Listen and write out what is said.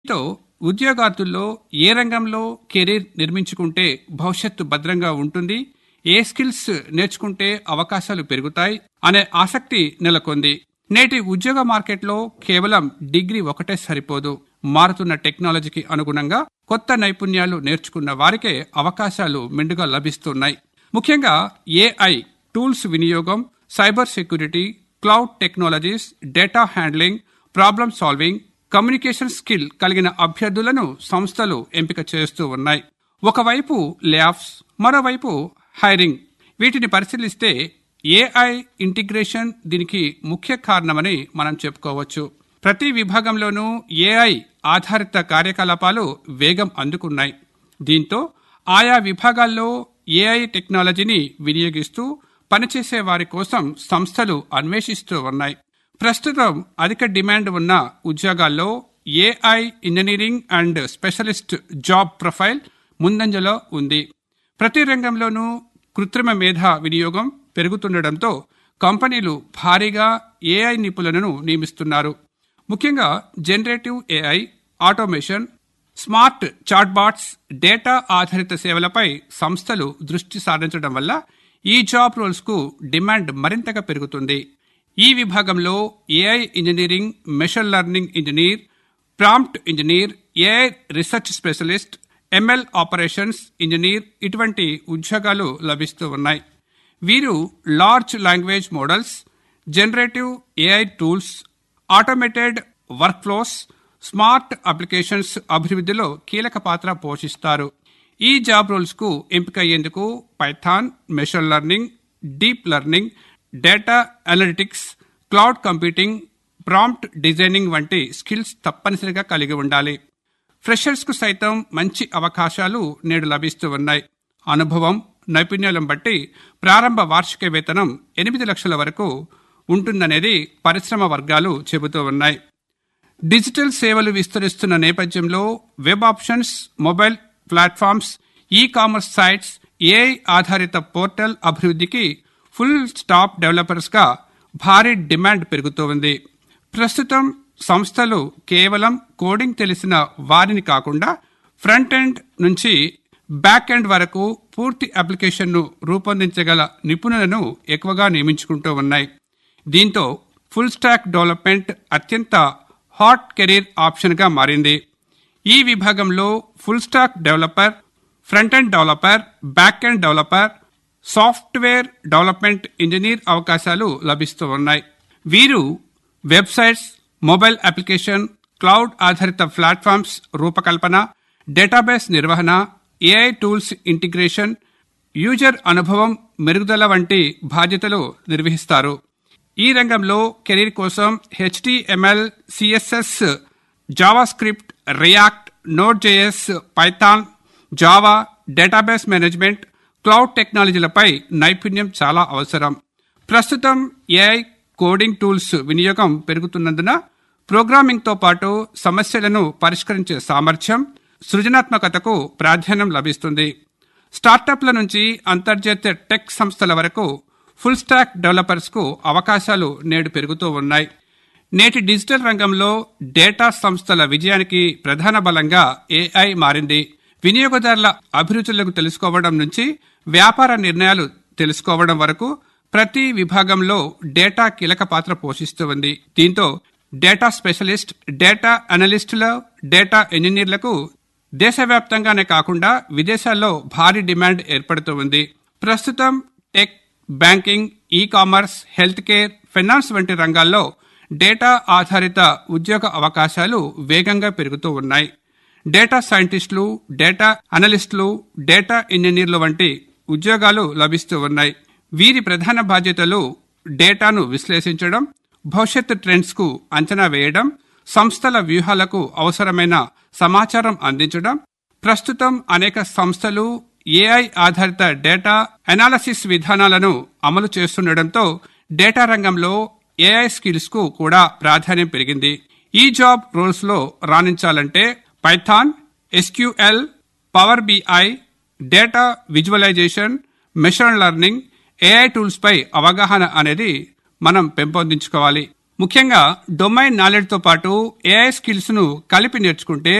తో ఉద్యోగార్థుల్లో ఏ రంగంలో కెరీర్ నిర్మించుకుంటే భవిష్యత్తు భద్రంగా ఉంటుంది ఏ స్కిల్స్ నేర్చుకుంటే అవకాశాలు పెరుగుతాయి అనే ఆసక్తి నెలకొంది నేటి ఉద్యోగ మార్కెట్లో కేవలం డిగ్రీ ఒకటే సరిపోదు మారుతున్న టెక్నాలజీకి అనుగుణంగా కొత్త నైపుణ్యాలు నేర్చుకున్న వారికే అవకాశాలు మెండుగా లభిస్తున్నాయి ముఖ్యంగా ఏఐ టూల్స్ వినియోగం cyber security cloud technologies data handling problem solving communication skill కలిగిన అభ్యర్థులను సంస్థలు ఎంపిక చేస్తూ ఉన్నాయి ఒకవైపు ల్యాబ్స్ మరోవైపు హైరింగ్ వీటిని పరిశీలిస్తే ఏఐ ఇంటిగ్రేషన్ దీనికి ముఖ్య కారణమని మనం చెప్పుకోవచ్చు ప్రతి విభాగంలోనూ ఏఐ ఆధారిత కార్యకలాపాలు వేగం అందుకున్నాయి దీంతో ఆయా విభాగాల్లో ఏఐ టెక్నాలజీని వినియోగిస్తూ పనిచేసే వారి కోసం సంస్థలు అన్వేషిస్తూ ఉన్నాయి ప్రస్తుతం అధిక డిమాండ్ ఉన్న ఉద్యోగాల్లో AI engineering and specialist job profile ముందంజలో ఉంది ప్రతి రంగంలోనూ కృత్రిమ మేధ వినియోగం పెరుగుతుండటంతో కంపెనీలు భారీగా ఏఐ నిపుణులను నియమిస్తున్నారు ముఖ్యంగా generative AI automation smart chatbots data ఆధారిత సేవలపై సంస్థలు దృష్టి సారించడం వల్ల ఈ జాబ్ రోల్స్ కు డిమాండ్ మరింతగా పెరుగుతుంది ఈ విభాగంలో AI engineering machine learning engineer prompt engineer AI research specialist ML operations engineer ఇటువంటి ఉద్యోగాలు లభిస్తూ ఉన్నాయి వీరు large language models generative AI tools automated work flows smart applications అభివృద్ధిలో కీలక పాత్ర పోషిస్తారు ఈ జాబ్ రోల్స్ కు ఎంపికయ్యేందుకు Python machine learning deep learning data analytics cloud computing prompt designing వంటి స్కిల్స్ తప్పనిసరిగా కలిగి ఉండాలి ఫ్రెషర్స్ కు సైతం మంచి అవకాశాలు నేడు లభిస్తూ ఉన్నాయి అనుభవం నైపుణ్యాలను బట్టి ప్రారంభ వార్షిక వేతనం ఎనిమిది లక్షల వరకు ఉంటుందనేది పరిశ్రమ వర్గాలు చెబుతూ ఉన్నాయి డిజిటల్ సేవలు విస్తరిస్తున్న నేపథ్యంలో web options mobile platforms e commerce sites AI ఆధారిత పోర్టల్ అభివృద్ధికి ఫుల్ స్టాప్ డెవలపర్స్ గా భారీ డిమాండ్ పెరుగుతూ ఉంది ప్రస్తుతం సంస్థలు కేవలం కోడింగ్ తెలిసిన వారిని కాకుండా ఫ్రంట్ ఎండ్ నుంచి బ్యాక్ ఎండ్ వరకు పూర్తి అప్లికేషన్ను రూపొందించగల నిపుణులను ఎక్కువగా నియమించుకుంటూ ఉన్నాయి దీంతో ఫుల్ స్టాక్ డెవలప్మెంట్ అత్యంత హాట్ కెరీర్ ఆప్షన్గా మారింది ఈ విభాగంలో full stack developer front end developer back end developer software development engineer అవకాశాలు లభిస్తూ ఉన్నాయి వీరు వెబ్సైట్స్ మొబైల్ అప్లికేషన్ క్లౌడ్ ఆధారిత ప్లాట్ఫామ్స్ రూపకల్పన డేటాబేస్ నిర్వహణ ఏఐ టూల్స్ ఇంటిగ్రేషన్ యూజర్ అనుభవం మెరుగుదల వంటి బాధ్యతలు నిర్వహిస్తారు ఈ రంగంలో కెరీర్ కోసం HTML CSS Java script react Node JS Python Java database management cloud టెక్నాలజీలపై నైపుణ్యం చాలా అవసరం ప్రస్తుతం ఏఐ కోడింగ్ టూల్స్ వినియోగం పెరుగుతున్నందున ప్రోగ్రామింగ్తో పాటు సమస్యలను పరిష్కరించే సామర్థ్యం సృజనాత్మకతకు ప్రాధాన్యం లభిస్తుంది స్టార్టప్ల నుంచి అంతర్జాతీయ టెక్ సంస్థల వరకు ఫుల్ స్టాక్ డెవలపర్స్ కు అవకాశాలు నేడు పెరుగుతూ ఉన్నాయి నేటి డిజిటల్ రంగంలో డేటా సంస్థల విజయానికి ప్రధాన బలంగా ఏఐ మారింది వినియోగదారుల అభిరుచులను తెలుసుకోవడం నుంచి వ్యాపార నిర్ణయాలు తెలుసుకోవడం వరకు ప్రతి విభాగంలో డేటా కీలక పాత్ర పోషిస్తూ ఉంది దీంతో డేటా స్పెషలిస్ట్ డేటా అనలిస్టుల డేటా ఇంజనీర్లకు దేశవ్యాప్తంగానే కాకుండా విదేశాల్లో భారీ డిమాండ్ ఏర్పడుతూ ఉంది ప్రస్తుతం tech banking e commerce health care finance వంటి రంగాల్లో డేటా ఆధారిత ఉద్యోగ అవకాశాలు వేగంగా పెరుగుతూ ఉన్నాయి డేటా సైంటిస్టులు డేటా అనలిస్టులు డేటా ఇంజనీర్లు వంటి ఉద్యోగాలు లభిస్తూ ఉన్నాయి వీరి ప్రధాన బాధ్యతలు డేటాను విశ్లేషించడం భవిష్యత్తు ట్రెండ్స్ కు అంచనా వేయడం సంస్థల వ్యూహాలకు అవసరమైన సమాచారం అందించడం ప్రస్తుతం అనేక సంస్థలు ఏఐ ఆధారిత డేటా అనాలసిస్ విధానాలను అమలు చేస్తుండటంతో డేటా రంగంలో ఏఐ స్కిల్స్ కు కూడా ప్రాధాన్యం పెరిగింది ఈ జాబ్ రోల్స్ లో రాణించాలంటే Python SQL power BI data visualisation machine learning AI tools పై అవగాహన అనేది మనం పెంపొందించుకోవాలి ముఖ్యంగా డొమైన్ నాలెడ్జ్తో పాటు ఏఐ స్కిల్స్ను కలిపి నేర్చుకుంటే